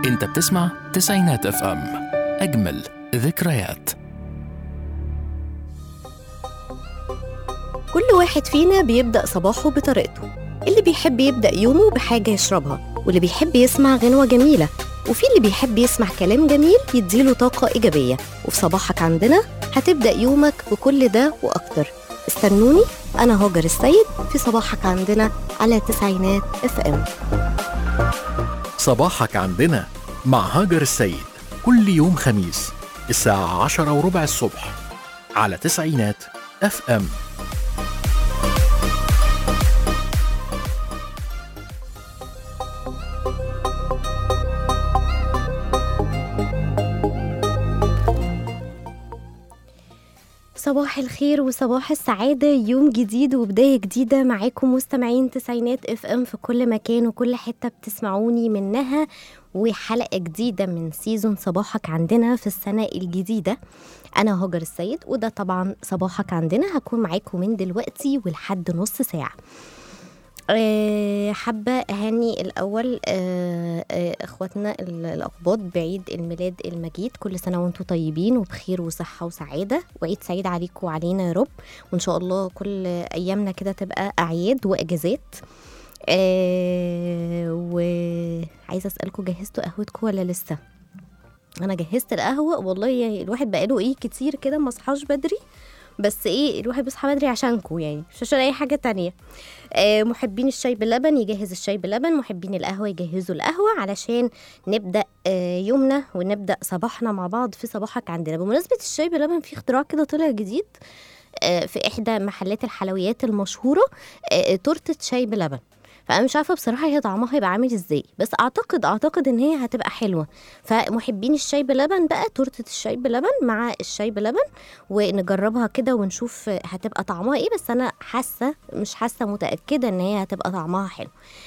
انت بتسمع تسعينات اف ام اجمل ذكريات كل واحد فينا بيبدأ صباحه بطريقته اللي بيحب يبدأ يومه بحاجة يشربها واللي بيحب يسمع غنوة جميلة وفي اللي بيحب يسمع كلام جميل يديله طاقة إيجابية وفي صباحك عندنا هتبدأ يومك بكل ده وأكتر استنوني أنا هاجر السيد في صباحك عندنا على تسعينات اف ام صباحك عندنا مع هاجر السيد كل يوم خميس الساعة عشرة وربع الصبح على تسعينات اف ام صباح الخير وصباح السعادة يوم جديد وبداية جديدة معاكم مستمعين تسعينات اف ام في كل مكان وكل حتة بتسمعوني منها وحلقة جديدة من سيزون صباحك عندنا في السنة الجديدة أنا هاجر السيد وده طبعا صباحك عندنا هكون معاكم من دلوقتي ولحد نص ساعة أه حابة أهني الأول أه أه إخواتنا ال- الأقباط بعيد الميلاد المجيد كل سنة وأنتم طيبين وبخير وصحة وسعادة وعيد سعيد عليكم وعلينا يا رب وإن شاء الله كل أيامنا كده تبقى أعياد وأجازات أه وعايزة أسألكم جهزتوا قهوتكم ولا لسه؟ أنا جهزت القهوة والله يعني الواحد بقاله إيه كتير كده ما صحاش بدري بس ايه الواحد بيصحى بدري عشانكم يعني مش عشان اي حاجه تانية آه، محبين الشاي بلبن يجهز الشاي بلبن محبين القهوة يجهزوا القهوة علشان نبدأ آه، يومنا ونبدأ صباحنا مع بعض في صباحك عندنا بمناسبة الشاي بلبن في اختراع كده طلع جديد آه، في إحدى محلات الحلويات المشهورة آه، تورتة شاي بلبن فانا مش عارفه بصراحه هي طعمها هيبقى عامل ازاي بس اعتقد اعتقد ان هي هتبقى حلوه فمحبين الشاي بلبن بقى تورته الشاي بلبن مع الشاي بلبن ونجربها كده ونشوف هتبقى طعمها ايه بس انا حاسه مش حاسه متاكده ان هي هتبقى طعمها حلو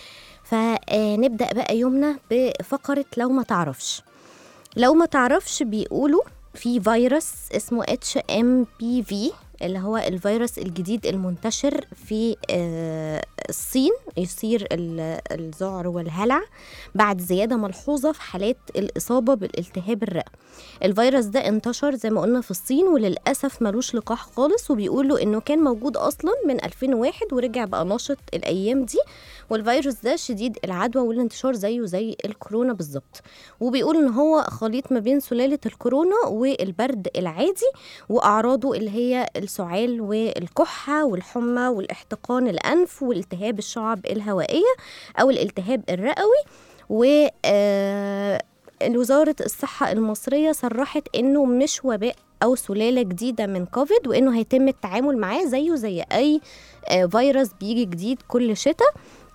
فنبدا بقى يومنا بفقره لو ما تعرفش لو ما تعرفش بيقولوا في فيروس اسمه اتش ام بي في اللي هو الفيروس الجديد المنتشر في آه، الصين يصير ال- الذعر والهلع بعد زيادة ملحوظة في حالات الإصابة بالالتهاب الرئوي الفيروس ده انتشر زي ما قلنا في الصين وللأسف ملوش لقاح خالص وبيقولوا إنه كان موجود أصلا من 2001 ورجع بقى نشط الأيام دي والفيروس ده شديد العدوى والانتشار زيه زي الكورونا بالظبط وبيقول إن هو خليط ما بين سلالة الكورونا والبرد العادي وأعراضه اللي هي السعال والكحة والحمى والاحتقان الأنف والالتهاب الشعب الهوائية أو الالتهاب الرئوي و آه، وزارة الصحة المصرية صرحت إنه مش وباء أو سلالة جديدة من كوفيد وإنه هيتم التعامل معاه زيه زي أي آه، فيروس بيجي جديد كل شتاء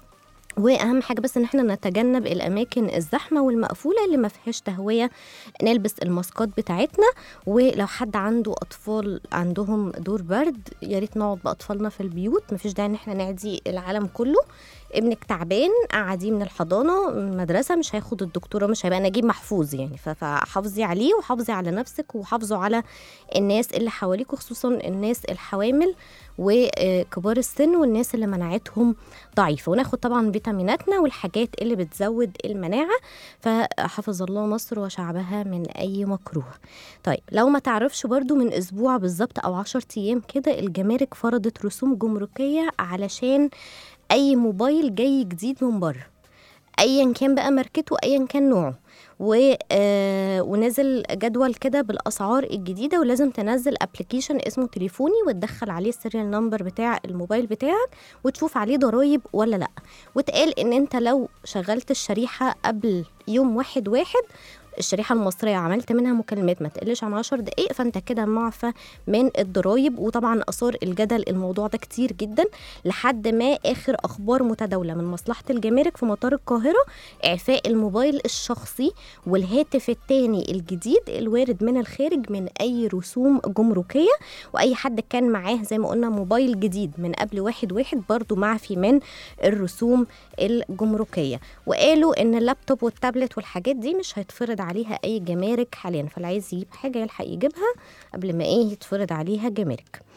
واهم حاجه بس ان احنا نتجنب الاماكن الزحمه والمقفوله اللي ما فيهاش تهويه نلبس الماسكات بتاعتنا ولو حد عنده اطفال عندهم دور برد يا ريت نقعد باطفالنا في البيوت مفيش داعي ان احنا نعدي العالم كله ابنك تعبان قعديه من الحضانه من المدرسه مش هياخد الدكتوره مش هيبقى نجيب محفوظ يعني ف- فحافظي عليه وحافظي على نفسك وحافظوا على الناس اللي حواليكوا خصوصا الناس الحوامل وكبار السن والناس اللي مناعتهم ضعيفه وناخد طبعا فيتاميناتنا والحاجات اللي بتزود المناعه فحفظ الله مصر وشعبها من اي مكروه طيب لو ما تعرفش برضو من اسبوع بالظبط او عشر ايام كده الجمارك فرضت رسوم جمركيه علشان اي موبايل جاي جديد من بره ايا كان بقى ماركته ايا كان نوعه و آه ونزل جدول كده بالاسعار الجديده ولازم تنزل ابلكيشن اسمه تليفوني وتدخل عليه السيريال نمبر بتاع الموبايل بتاعك وتشوف عليه ضرايب ولا لا واتقال ان انت لو شغلت الشريحه قبل يوم واحد واحد الشريحة المصرية عملت منها مكالمات ما تقلش عن 10 دقايق فانت كده معفى من الضرايب وطبعا اثار الجدل الموضوع ده كتير جدا لحد ما اخر اخبار متداولة من مصلحة الجمارك في مطار القاهرة اعفاء الموبايل الشخصي والهاتف التاني الجديد الوارد من الخارج من اي رسوم جمركية واي حد كان معاه زي ما قلنا موبايل جديد من قبل واحد واحد برضو معفي من الرسوم الجمركية وقالوا ان اللابتوب والتابلت والحاجات دي مش هيتفرض عليها اي جمارك حاليا فاللي عايز يجيب حاجه يلحق يجيبها قبل ما ايه يتفرض عليها جمارك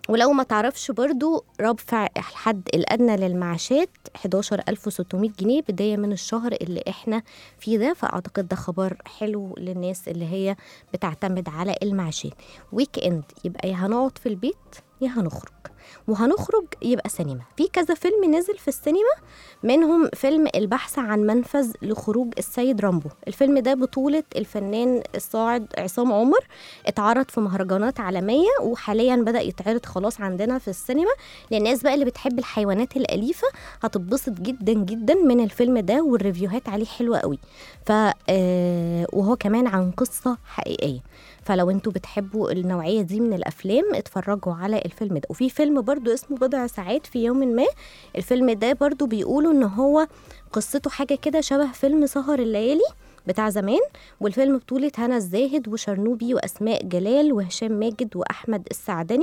ولو ما تعرفش برضو رفع الحد الأدنى للمعاشات 11600 جنيه بداية من الشهر اللي احنا فيه ده فأعتقد ده خبر حلو للناس اللي هي بتعتمد على المعاشات ويك اند يبقى يا هنقعد في البيت يا هنخرج وهنخرج يبقى سينما في كذا فيلم نزل في السينما منهم فيلم البحث عن منفذ لخروج السيد رامبو الفيلم ده بطولة الفنان الصاعد عصام عمر اتعرض في مهرجانات عالمية وحاليا بدأ يتعرض خلاص عندنا في السينما للناس بقى اللي بتحب الحيوانات الأليفة هتتبسط جدا جدا من الفيلم ده والريفيوهات عليه حلوة قوي ف آه، وهو كمان عن قصة حقيقية فلو انتوا بتحبوا النوعية دي من الأفلام اتفرجوا على الفيلم ده وفي فيلم برضو اسمه بضع ساعات في يوم ما الفيلم ده برضو بيقولوا ان هو قصته حاجة كده شبه فيلم سهر الليالي بتاع زمان والفيلم بطولة هنا الزاهد وشرنوبي وأسماء جلال وهشام ماجد وأحمد السعدني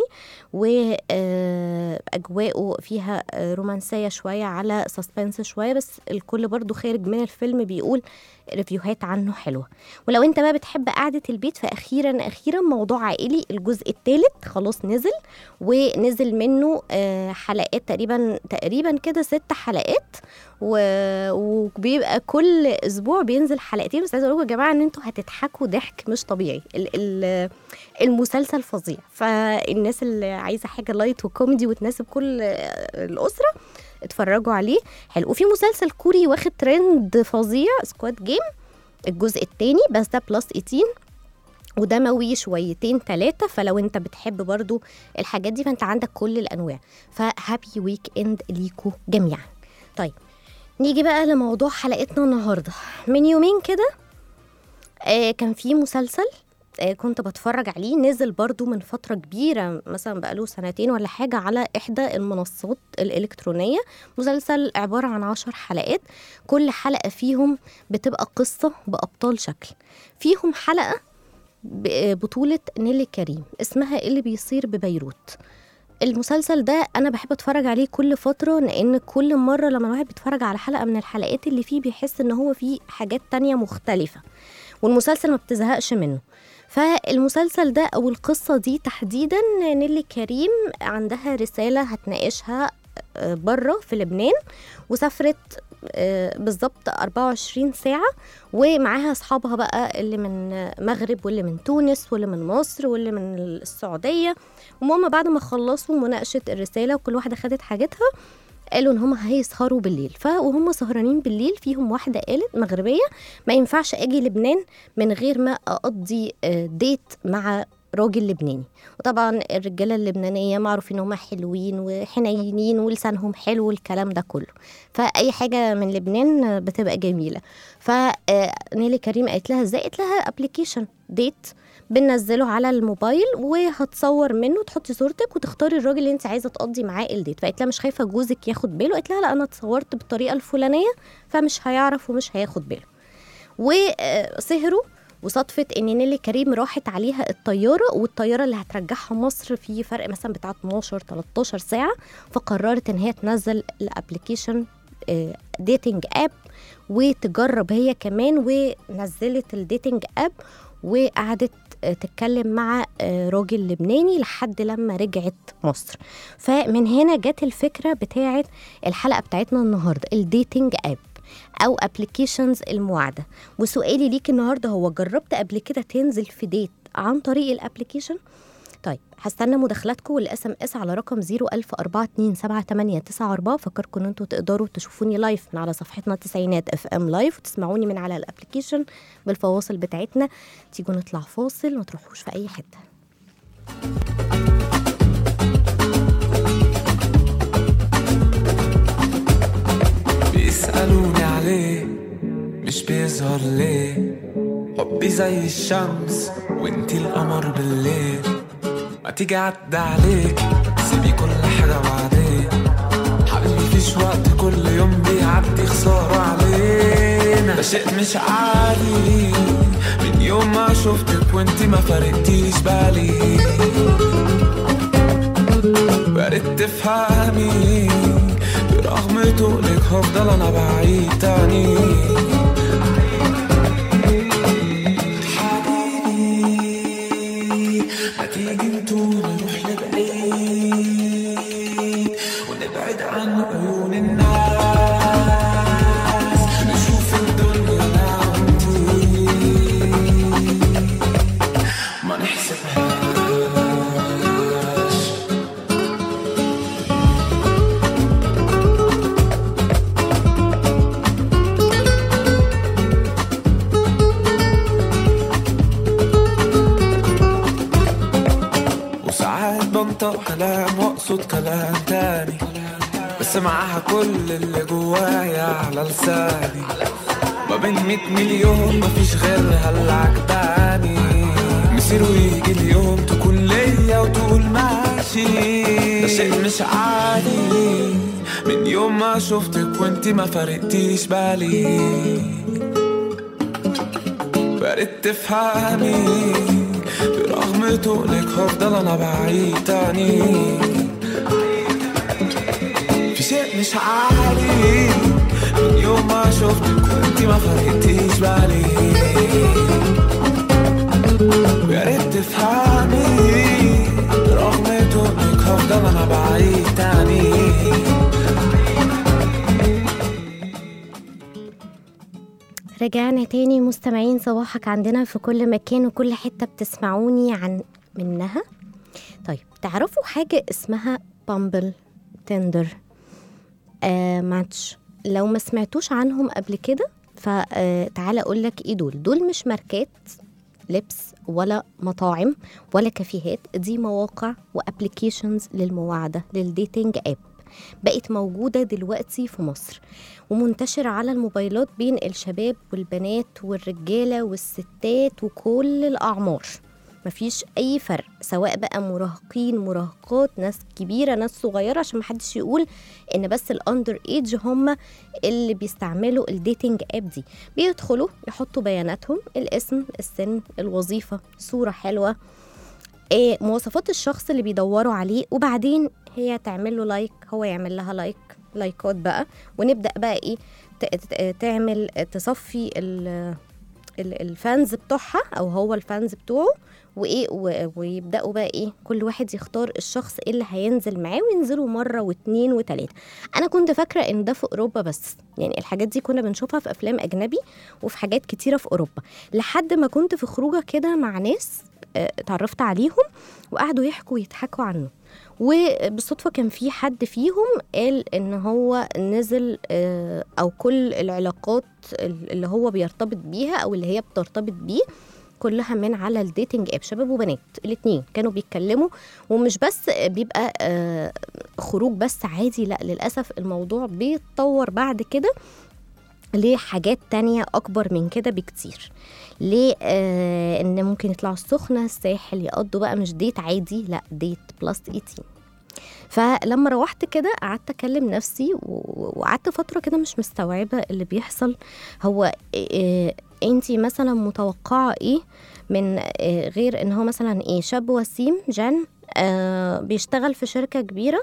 وأجواءه فيها آه، رومانسية شوية على سسبنس شوية بس الكل برضو خارج من الفيلم بيقول ريفيوهات عنه حلوة ولو انت بقى بتحب قعدة البيت فأخيرا أخيرا موضوع عائلي الجزء الثالث خلاص نزل ونزل منه آه، حلقات تقريبا تقريبا كده ست حلقات و- وبيبقى كل اسبوع بينزل حلقتين بس عايزه اقول لكم يا جماعه ان انتوا هتضحكوا ضحك مش طبيعي ال- ال- المسلسل فظيع فالناس اللي عايزه حاجه لايت وكوميدي وتناسب كل آه، الاسره اتفرجوا عليه حلو وفي مسلسل كوري واخد ترند فظيع سكواد جيم الجزء الثاني بس ده بلس 18 ودموي شويتين ثلاثة فلو انت بتحب برضو الحاجات دي فانت عندك كل الانواع فهابي ويك اند ليكو جميعا طيب نيجي بقى لموضوع حلقتنا النهارده من يومين كده آه كان في مسلسل آه كنت بتفرج عليه نزل برضو من فترة كبيرة مثلا بقاله سنتين ولا حاجة على إحدى المنصات الإلكترونية مسلسل عبارة عن عشر حلقات كل حلقة فيهم بتبقى قصة بأبطال شكل فيهم حلقة ب- بطولة نيلي كريم اسمها اللي بيصير ببيروت المسلسل ده انا بحب اتفرج عليه كل فتره لان كل مره لما الواحد بيتفرج على حلقه من الحلقات اللي فيه بيحس ان هو فيه حاجات تانية مختلفه والمسلسل ما بتزهقش منه فالمسلسل ده او القصه دي تحديدا نيلي كريم عندها رساله هتناقشها بره في لبنان وسافرت آه، بالظبط 24 ساعة ومعاها أصحابها بقى اللي من مغرب واللي من تونس واللي من مصر واللي من السعودية المهم بعد ما خلصوا مناقشة الرسالة وكل واحدة خدت حاجتها قالوا ان هم هيسهروا بالليل فوهم سهرانين بالليل فيهم واحده قالت مغربيه ما ينفعش اجي لبنان من غير ما اقضي آه، ديت مع راجل لبناني وطبعا الرجاله اللبنانيه معروف ان هم حلوين وحنينين ولسانهم حلو والكلام ده كله فاي حاجه من لبنان بتبقى جميله فنيلي كريم قالت لها ازاي قالت لها ابلكيشن ديت بننزله على الموبايل وهتصور منه تحطي صورتك وتختاري الراجل اللي انت عايزه تقضي معاه الديت فقالت لها مش خايفه جوزك ياخد باله قالت لها لا انا اتصورت بالطريقه الفلانيه فمش هيعرف ومش هياخد باله وسهروا وصدفة ان نيلي كريم راحت عليها الطيارة والطيارة اللي هترجعها مصر في فرق مثلا بتاع 12 13 ساعة فقررت ان هي تنزل الابلكيشن ديتنج اب وتجرب هي كمان ونزلت الديتنج اب وقعدت آه، تتكلم مع آه، راجل لبناني لحد لما رجعت مصر فمن هنا جت الفكرة بتاعت الحلقة بتاعتنا النهاردة الديتنج اب او ابلكيشنز المواعده وسؤالي ليك النهارده هو جربت قبل كده تنزل في ديت عن طريق الابلكيشن طيب هستنى مداخلاتكم والاس ام اس على رقم 010427894 فكركم ان انتوا تقدروا تشوفوني لايف من على صفحتنا تسعينات اف ام لايف وتسمعوني من على الابلكيشن بالفواصل بتاعتنا تيجوا نطلع فاصل ما تروحوش في اي حته بيسألوني عليه مش بيظهر ليه حبي زي الشمس وانتي القمر بالليل ما تيجي عدى عليك سيبي كل حاجة بعدين حبيبي مفيش وقت كل يوم بيعدي خسارة علينا ده شيء مش عادي من يوم ما شفتك وانتي ما فرقتيش بالي وارد تفهمي برغم تقلك هفضل انا بعيد تاني حبيبي ما تيجي نطول نروح لبعيد بس معاها كل اللي جوايا على لساني ما بين مية مليون مفيش غيرها اللي عجباني مصير ويجي اليوم تكون ليا وتقول ماشي ده شيء مش عادي من يوم ما شفتك وانتي ما فرقتيش بالي بقيت تفهمي برغم تقولك هفضل انا بعيد تاني في شيء مش عادي من يوم ما شفتك وانتي ما فرقتيش بالي يا ريت تفهمي رغم تقولك هفضل انا بعيد تاني رجعنا تاني مستمعين صباحك عندنا في كل مكان وكل حتة بتسمعوني عن منها طيب تعرفوا حاجة اسمها بامبل تندر آه ماتش لو ما سمعتوش عنهم قبل كده فتعالى اقول لك ايه دول دول مش ماركات لبس ولا مطاعم ولا كافيهات دي مواقع وابلكيشنز للمواعده للديتنج اب بقت موجوده دلوقتي في مصر ومنتشره على الموبايلات بين الشباب والبنات والرجاله والستات وكل الاعمار مفيش اي فرق سواء بقى مراهقين مراهقات ناس كبيره ناس صغيره عشان محدش يقول ان بس الاندر ايج هم اللي بيستعملوا الديتنج اب دي بيدخلوا يحطوا بياناتهم الاسم السن الوظيفه صوره حلوه إيه مواصفات الشخص اللي بيدوروا عليه وبعدين هي تعمل له لايك هو يعمل لها لايك لايكات بقى ونبدا بقى ايه ت- ت- تعمل تصفي ال- ال- الفانز بتوعها او هو الفانز بتوعه وايه و- ويبداوا بقى ايه كل واحد يختار الشخص اللي هينزل معاه وينزلوا مره واثنين وثلاثه انا كنت فاكره ان ده في اوروبا بس يعني الحاجات دي كنا بنشوفها في افلام اجنبي وفي حاجات كتيره في اوروبا لحد ما كنت في خروجه كده مع ناس آه، اتعرفت عليهم وقعدوا يحكوا ويضحكوا عنه وبالصدفه كان في حد فيهم قال ان هو نزل آه، او كل العلاقات اللي هو بيرتبط بيها او اللي هي بترتبط بيه كلها من على الديتنج اب شباب وبنات الاثنين كانوا بيتكلموا ومش بس بيبقى آه، خروج بس عادي لا للاسف الموضوع بيتطور بعد كده لحاجات تانية أكبر من كده بكتير ليه آه إن ممكن يطلعوا السخنة الساحل يقضوا بقى مش ديت عادي لا ديت بلس 18 فلما روحت كده قعدت اكلم نفسي و- وقعدت فتره كده مش مستوعبه اللي بيحصل هو إيه انتي مثلا متوقعه ايه من إيه غير ان هو مثلا ايه شاب وسيم جن آه بيشتغل في شركه كبيره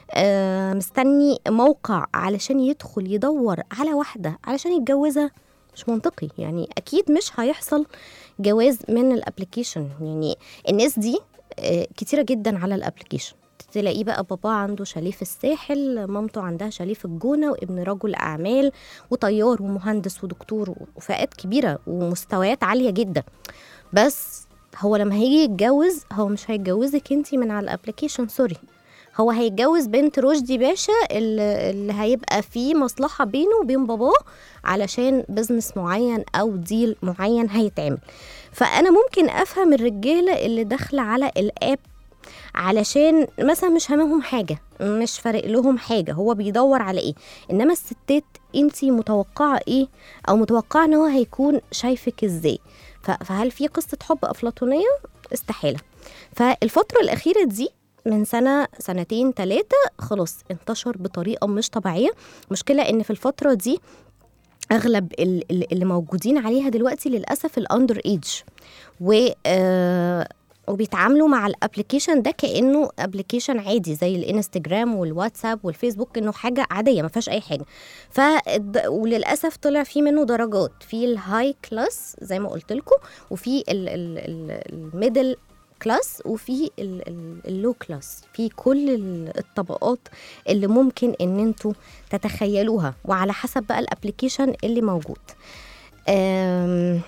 آه مستني موقع علشان يدخل يدور على واحده علشان يتجوزها مش منطقي يعني اكيد مش هيحصل جواز من الابلكيشن يعني الناس دي آه، كتيره جدا على الابلكيشن تلاقيه بقى باباه عنده شاليه في الساحل مامته عندها شاليه في الجونه وابن رجل اعمال وطيار ومهندس ودكتور وفئات كبيره ومستويات عاليه جدا بس هو لما هيجي يتجوز هو مش هيتجوزك انتي من على الابلكيشن سوري هو هيتجوز بنت رشدي باشا اللي اللي هيبقى فيه مصلحة بينه وبين باباه علشان بزنس معين أو ديل معين هيتعمل فأنا ممكن أفهم الرجالة اللي داخلة على الآب علشان مثلا مش هاممهم حاجة مش فارق لهم حاجة هو بيدور على ايه انما الستات انتي متوقعة ايه او متوقعة ان هو هيكون شايفك ازاي ف- فهل في قصة حب افلاطونية استحالة فالفترة الأخيرة دي من سنة سنتين ثلاثة خلاص انتشر بطريقة مش طبيعية مشكلة ان في الفترة دي اغلب ال- ال- اللي موجودين عليها دلوقتي للاسف الاندر ايج و آه، وبيتعاملوا مع الابلكيشن ده كانه ابلكيشن عادي زي الانستجرام والواتساب والفيسبوك انه حاجه عاديه ما فيهاش اي حاجه ف وللاسف طلع في منه درجات في الهاي كلاس زي ما قلت لكم وفي الميدل كلاس وفي اللو كلاس في كل ال- الطبقات اللي ممكن ان انتوا تتخيلوها وعلى حسب بقى الابلكيشن اللي موجود أم،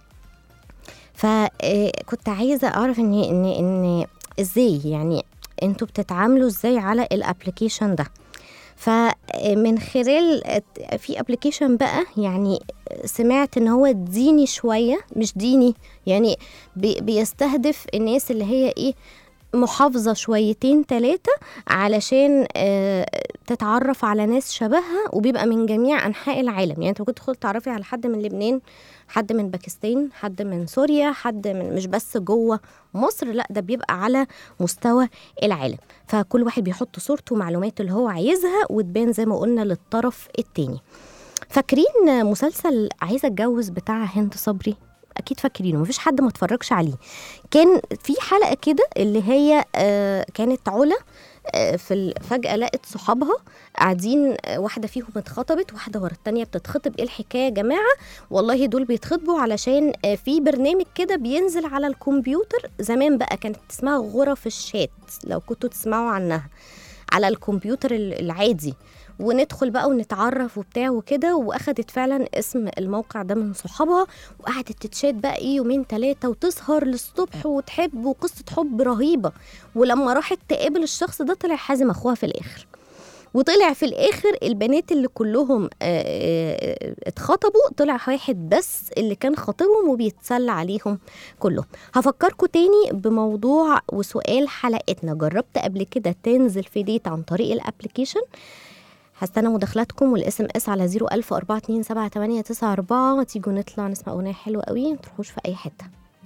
فكنت عايزه اعرف ان ان ان ازاي يعني انتوا بتتعاملوا ازاي على الابلكيشن ده فمن خلال في ابلكيشن بقى يعني سمعت ان هو ديني شويه مش ديني يعني بي- بيستهدف الناس اللي هي ايه محافظة شويتين تلاتة علشان آه، تتعرف على ناس شبهها وبيبقى من جميع أنحاء العالم يعني أنت ممكن تدخل تعرفي على حد من لبنان حد من باكستان حد من سوريا حد من مش بس جوه مصر لا ده بيبقى على مستوى العالم فكل واحد بيحط صورته ومعلوماته اللي هو عايزها وتبان زي ما قلنا للطرف التاني فاكرين مسلسل عايزه اتجوز بتاع هند صبري اكيد فاكرينه مفيش حد ما اتفرجش عليه كان في حلقه كده اللي هي آه، كانت علا آه، في ال- فجأة لقت صحابها قاعدين آه، واحدة فيهم اتخطبت واحدة ورا التانية بتتخطب ايه الحكاية يا جماعة والله دول بيتخطبوا علشان آه، في برنامج كده بينزل على الكمبيوتر زمان بقى كانت اسمها غرف الشات لو كنتوا تسمعوا عنها على الكمبيوتر ال- العادي وندخل بقى ونتعرف وبتاع وكده واخدت فعلا اسم الموقع ده من صحابها وقعدت تتشات بقى ايه يومين ثلاثة وتسهر للصبح وتحب وقصة حب رهيبة ولما راحت تقابل الشخص ده طلع حازم اخوها في الاخر وطلع في الاخر البنات اللي كلهم آه، آه، اتخطبوا طلع واحد بس اللي كان خاطبهم وبيتسلى عليهم كلهم هفكركم تاني بموضوع وسؤال حلقتنا جربت قبل كده تنزل في ديت عن طريق الابلكيشن هستنى مداخلاتكم والاس ام اس على 010427894 تيجوا نطلع نسمع اغنيه حلوه قوي ما تروحوش في اي حته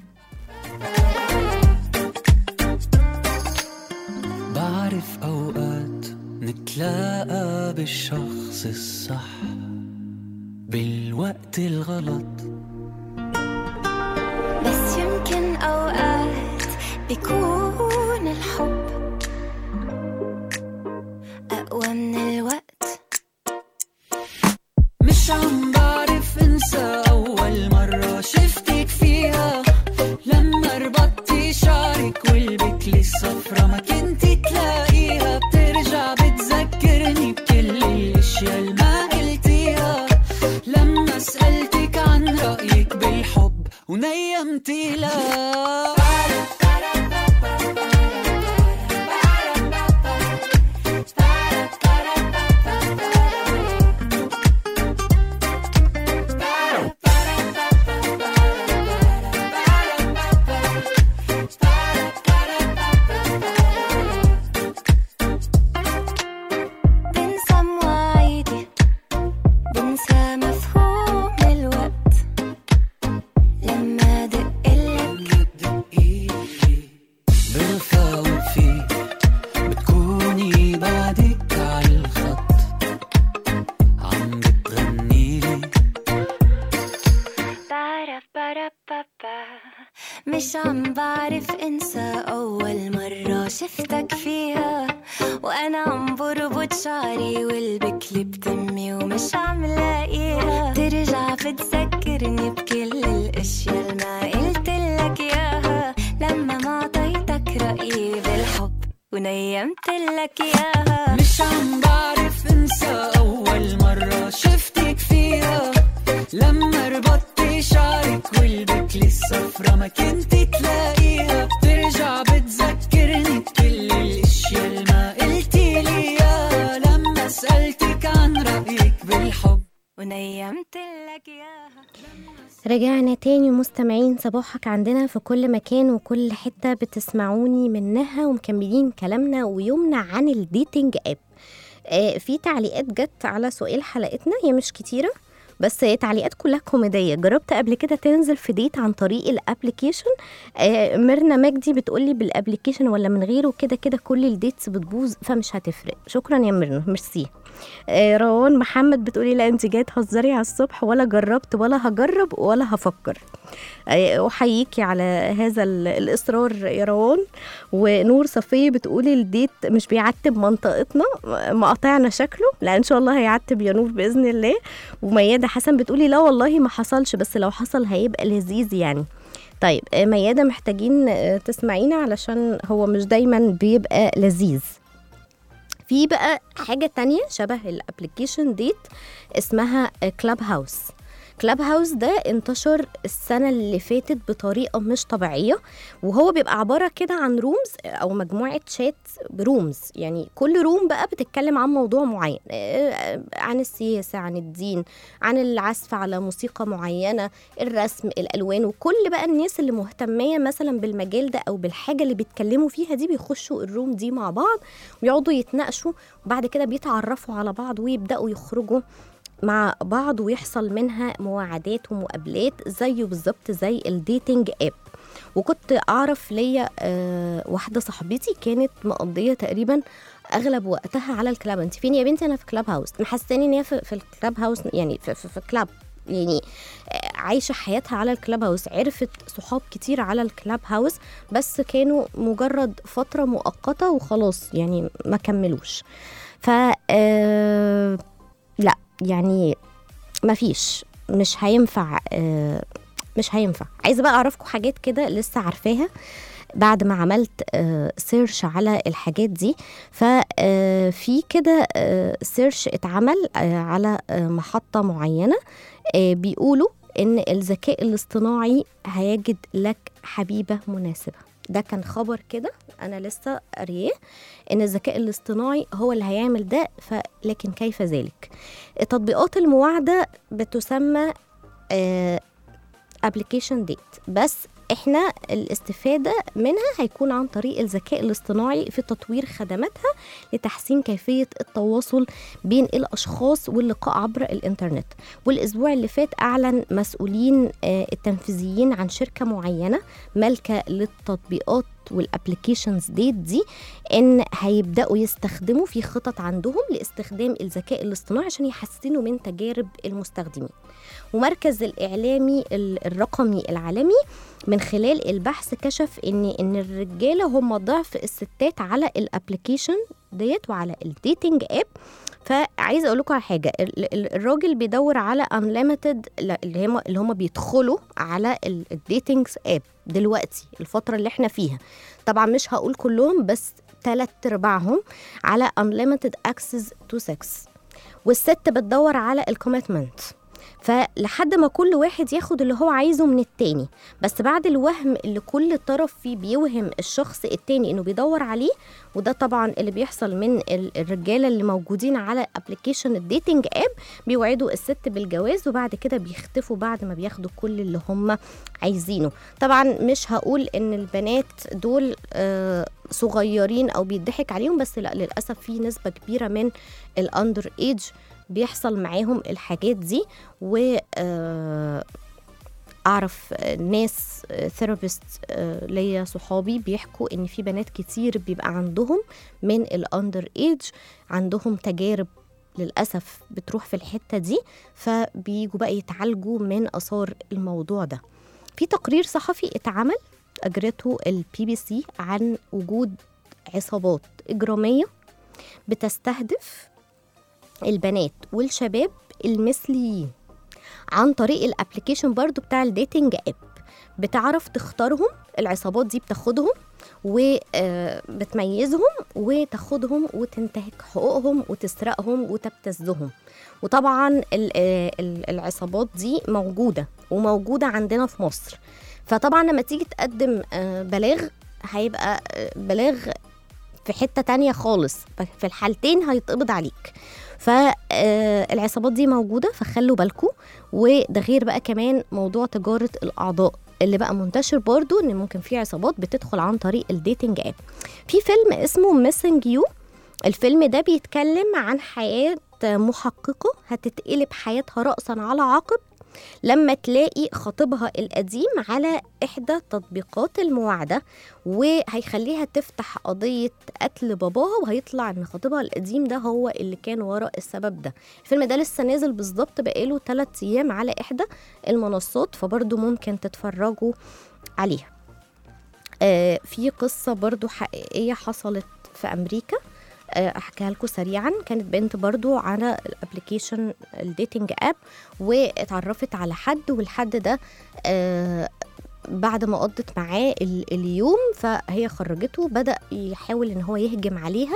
بعرف أوقات نتلاقى بالشخص الصح بالوقت الغلط بس يمكن أوقات بيكون الحب أقوى من الوقت مش عم بعرف انسى أول مرة شفتك فيها لما ربطتي شعرك والبكلة الصفرا ما كنتي تلاقيها بترجع بتذكرني بكل الاشياء اللي ما قلتيها لما سألتك عن رأيك بالحب ونيمتي لا بنسى مواعيدي بنسى مفهوم الوقت لما دقلك بالفاوت فيك بتكوني بعدك عالخط عم بتغنيلي بعرف بعرف بابا مش عم بعرف انسى اول مرة شفتك فيها وانا عم بربط شعري والبكلة بتمي ومش عم لاقيها ترجع بتذكرني بكل الاشياء اللي ما قلتلك اياها لما ما عطيتك رأيي بالحب ونيمت لك اياها مش عم بعرف انسى اول مرة شفتك فيها لما ربطتي شعرك والبكلة الصفرا ما كنتي تلاقيها بترجع بتذكرني بكل الاشياء اللي ما قلتي لي اياها لما سألتك عن رأيك بالحب ونيمت لك اياها رجعنا تاني مستمعين صباحك عندنا في كل مكان وكل حتة بتسمعوني منها ومكملين كلامنا ويومنا عن الديتنج اب آه في تعليقات جت على سؤال حلقتنا هي مش كتيرة بس هي تعليقات كلها كوميدية جربت قبل كده تنزل في ديت عن طريق الابليكيشن آه ميرنا مجدي بتقولي بالابليكيشن ولا من غيره كده كده كل الديتس بتبوظ فمش هتفرق شكرا يا ميرنا ميرسي آه، روان محمد بتقولي لا انت جايه تهزري على الصبح ولا جربت ولا هجرب ولا هفكر آه، احييكي على هذا ال- الاصرار يا روان ونور صفيه بتقولي الديت مش بيعتب منطقتنا مقاطعنا شكله لا ان شاء الله هيعتب يا نور باذن الله ومياده حسن بتقولي لا والله ما حصلش بس لو حصل هيبقى لذيذ يعني طيب آه، مياده محتاجين آه، تسمعينا علشان هو مش دايما بيبقى لذيذ في بقى حاجة تانية شبه الابليكيشن ديت اسمها كلاب هاوس كلاب هاوس ده انتشر السنة اللي فاتت بطريقة مش طبيعية وهو بيبقى عبارة كده عن رومز أو مجموعة شات برومز يعني كل روم بقى بتتكلم عن موضوع معين آه، عن السياسة عن الدين عن العزف على موسيقى معينة الرسم الألوان وكل بقى الناس اللي مهتمية مثلا بالمجال ده أو بالحاجة اللي بيتكلموا فيها دي بيخشوا الروم دي مع بعض ويقعدوا يتناقشوا وبعد كده بيتعرفوا على بعض ويبدأوا يخرجوا مع بعض ويحصل منها مواعدات ومقابلات زيه بالظبط زي الديتنج اب وكنت اعرف ليا آه واحده صاحبتي كانت مقضيه تقريبا اغلب وقتها على الكلاب انت فين يا بنتي انا في كلاب هاوس محساني ان هي في, في الكلاب هاوس يعني في, في, في كلاب يعني آه، عايشه حياتها على الكلاب هاوس عرفت صحاب كتير على الكلاب هاوس بس كانوا مجرد فتره مؤقته وخلاص يعني ما كملوش ف آه لا يعني مفيش مش هينفع آه، مش هينفع عايزه بقى اعرفكم حاجات كده لسه عارفاها بعد ما عملت سيرش على الحاجات دي ففي كده سيرش اتعمل آه، على آه، محطة معينة آه، بيقولوا ان الذكاء الاصطناعي هيجد لك حبيبة مناسبة ده كان خبر كده انا لسه قارياه ان الذكاء الاصطناعي هو اللي هيعمل ده فلكن كيف ذلك تطبيقات المواعدة بتسمى ابلكيشن ديت بس احنا الاستفادة منها هيكون عن طريق الذكاء الاصطناعي في تطوير خدماتها لتحسين كيفية التواصل بين الأشخاص واللقاء عبر الإنترنت والأسبوع اللي فات أعلن مسؤولين آه، التنفيذيين عن شركة معينة مالكة للتطبيقات والابلكيشنز ديت دي ان هيبداوا يستخدموا في خطط عندهم لاستخدام الذكاء الاصطناعي عشان يحسنوا من تجارب المستخدمين ومركز الاعلامي ال- الرقمي العالمي من خلال البحث كشف ان ان الرجاله هم ضعف الستات على الابلكيشن ديت وعلى الديتنج اب فعايزه اقول لكم على حاجه ال- ال- الراجل بيدور على unlimited اللي هم اللي هم بيدخلوا على الديتنج اب دلوقتي الفتره اللي احنا فيها طبعا مش هقول كلهم بس ثلاث ارباعهم على unlimited access to sex والست بتدور على الكوميتمنت فلحد ما كل واحد ياخد اللي هو عايزه من التاني بس بعد الوهم اللي كل طرف فيه بيوهم الشخص التاني انه بيدور عليه وده طبعا اللي بيحصل من ال- الرجاله اللي موجودين على ابلكيشن الديتنج اب بيوعدوا الست بالجواز وبعد كده بيختفوا بعد ما بياخدوا كل اللي هم عايزينه طبعا مش هقول ان البنات دول آه، صغيرين او بيضحك عليهم بس لا للاسف في نسبه كبيره من الاندر ايج بيحصل معاهم الحاجات دي و آه، اعرف آه، ناس ثيرابيست ليا صحابي بيحكوا ان في بنات كتير بيبقى عندهم من الاندر ايج عندهم تجارب للاسف بتروح في الحته دي فبيجوا بقى يتعالجوا من اثار الموضوع ده في تقرير صحفي اتعمل اجرته البي بي سي عن وجود عصابات اجراميه بتستهدف البنات والشباب المثليين عن طريق الابلكيشن برضو بتاع الديتنج اب بتعرف تختارهم العصابات دي بتاخدهم وبتميزهم وتاخدهم وتنتهك حقوقهم وتسرقهم وتبتزهم وطبعا ال- آه، ال- العصابات دي موجودة وموجودة عندنا في مصر فطبعا لما تيجي تقدم آه، بلاغ هيبقى آه، بلاغ في حتة تانية خالص في الحالتين هيتقبض عليك فالعصابات دي موجودة فخلوا بالكم وده غير بقى كمان موضوع تجارة الأعضاء اللي بقى منتشر برضو ان ممكن في عصابات بتدخل عن طريق الديتنج اب في فيلم اسمه ميسنج يو الفيلم ده بيتكلم عن حياة محققة هتتقلب حياتها رأسا على عقب لما تلاقي خطيبها القديم على إحدى تطبيقات المواعدة وهيخليها تفتح قضية قتل باباها وهيطلع إن خطيبها القديم ده هو اللي كان وراء السبب ده الفيلم ده لسه نازل بالظبط بقاله 3 أيام على إحدى المنصات فبرضه ممكن تتفرجوا عليها آه في قصة برضو حقيقية حصلت في أمريكا آه، احكيها لكم سريعا كانت بنت برضو على الابلكيشن الديتنج اب واتعرفت على حد والحد ده آه، بعد ما قضت معاه ال- اليوم فهي خرجته بدأ يحاول ان هو يهجم عليها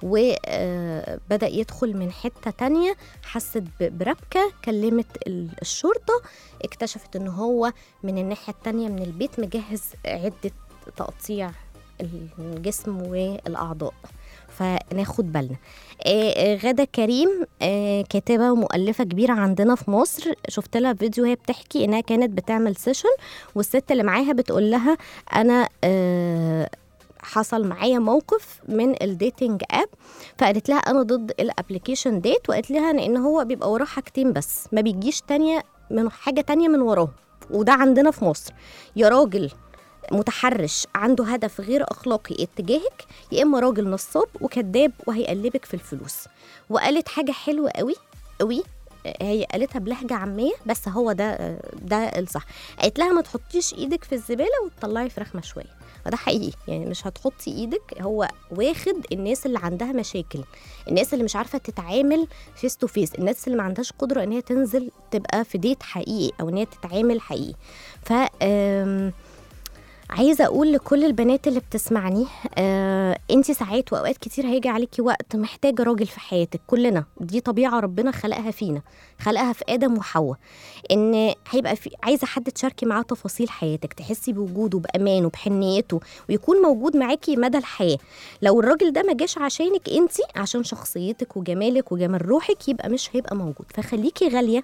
وبدأ يدخل من حتة تانية حست ب- بربكة كلمت ال- الشرطة اكتشفت ان هو من الناحية التانية من البيت مجهز عدة تقطيع الجسم والأعضاء فناخد بالنا آه، آه، غادة كريم آه، كاتبة ومؤلفة كبيرة عندنا في مصر شفت لها فيديو وهي بتحكي إنها كانت بتعمل سيشن والست اللي معاها بتقول لها أنا آه، حصل معايا موقف من الديتنج اب فقالت لها انا ضد الابلكيشن ديت وقالت لها ان هو بيبقى وراه حاجتين بس ما بيجيش تانية من حاجه تانية من وراه وده عندنا في مصر يا راجل متحرش عنده هدف غير اخلاقي اتجاهك يا اما راجل نصاب وكذاب وهيقلبك في الفلوس وقالت حاجه حلوه قوي قوي هي قالتها بلهجه عاميه بس هو ده ده الصح قالت لها ما تحطيش ايدك في الزباله وتطلعي فراخ مشويه وده حقيقي يعني مش هتحطي ايدك هو واخد الناس اللي عندها مشاكل الناس اللي مش عارفه تتعامل فيس تو فيس الناس اللي ما عندهاش قدره ان هي تنزل تبقى في ديت حقيقي او ان هي تتعامل حقيقي ف آم، عايزه اقول لكل البنات اللي بتسمعني آه انت ساعات واوقات كتير هيجي عليكي وقت محتاجه راجل في حياتك كلنا دي طبيعه ربنا خلقها فينا خلقها في ادم وحواء ان هيبقى في عايزه حد تشاركي معاه تفاصيل حياتك تحسي بوجوده بامانه بحنيته ويكون موجود معاكي مدى الحياه لو الراجل ده ما جاش عشانك انت عشان شخصيتك وجمالك وجمال روحك يبقى مش هيبقى موجود فخليكي غاليه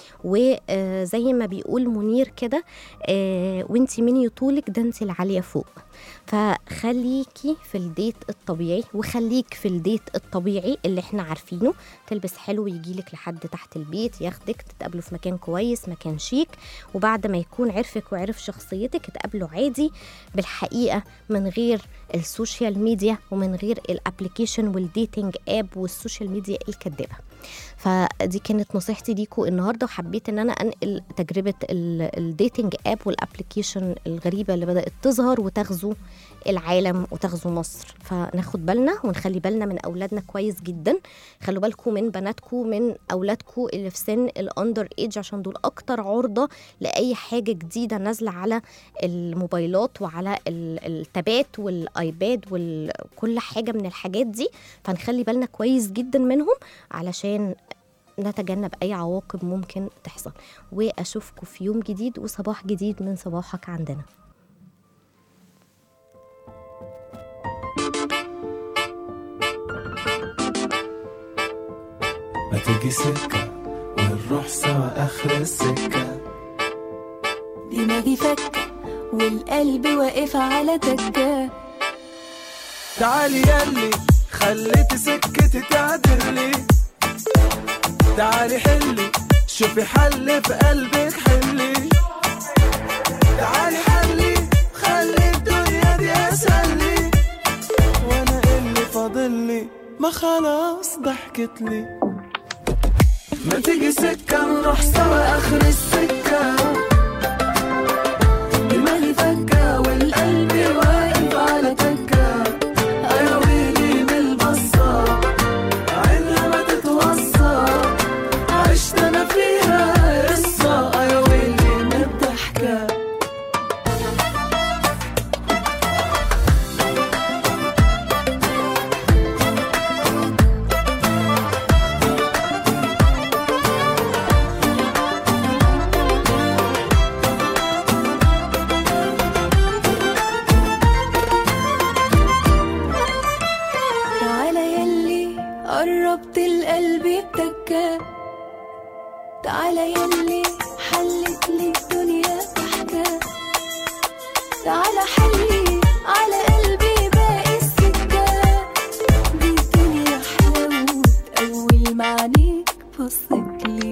وزي ما بيقول منير كده آه، وانتي من يطولك ده انتي العالية فوق فخليكي في الديت الطبيعي وخليك في الديت الطبيعي اللي احنا عارفينه تلبس حلو ويجيلك لحد تحت البيت ياخدك تتقابلوا في مكان كويس مكان شيك وبعد ما يكون عرفك وعرف شخصيتك تقابلوا عادي بالحقيقة من غير السوشيال ميديا ومن غير الابليكيشن والديتنج اب والسوشيال ميديا الكدابة فدي كانت نصيحتي ليكوا النهارده وحبيت ان انا انقل تجربه الديتنج اب والابلكيشن الغريبه اللي بدات تظهر وتغزو العالم وتغزو مصر فناخد بالنا ونخلي بالنا من اولادنا كويس جدا خلوا بالكم من بناتكم من اولادكم اللي في سن الاندر ايج عشان دول اكتر عرضه لاي حاجه جديده نازله على الموبايلات وعلى ال- التابات والايباد وكل حاجه من الحاجات دي فنخلي بالنا كويس جدا منهم علشان نتجنب اي عواقب ممكن تحصل واشوفكم في يوم جديد وصباح جديد من صباحك عندنا ما تيجي سكة ونروح سوا آخر السكة دماغي فكة والقلب واقف على تكة تعالي ياللي خليت سكتي تعدل لي تعالي حلي شوفي حل في قلبك حلي تعالي حلي خلي الدنيا دي اسهل وانا اللي فاضل لي ما خلاص ضحكت لي ما تيجي سكة نروح سوا آخر السكة دماغي فكة والقلب واقف على تكة يا ويلي من البصة عينها ما تتوصى عشت أنا فيها قصة يا ويلي من الضحكة تعالى يلي قربت القلب بتكة تعالى يلي حلت لي الدنيا ضحكة تعالى حلي على قلبي باقي السكة دي الدنيا حلوت أول ما عينيك بصت لي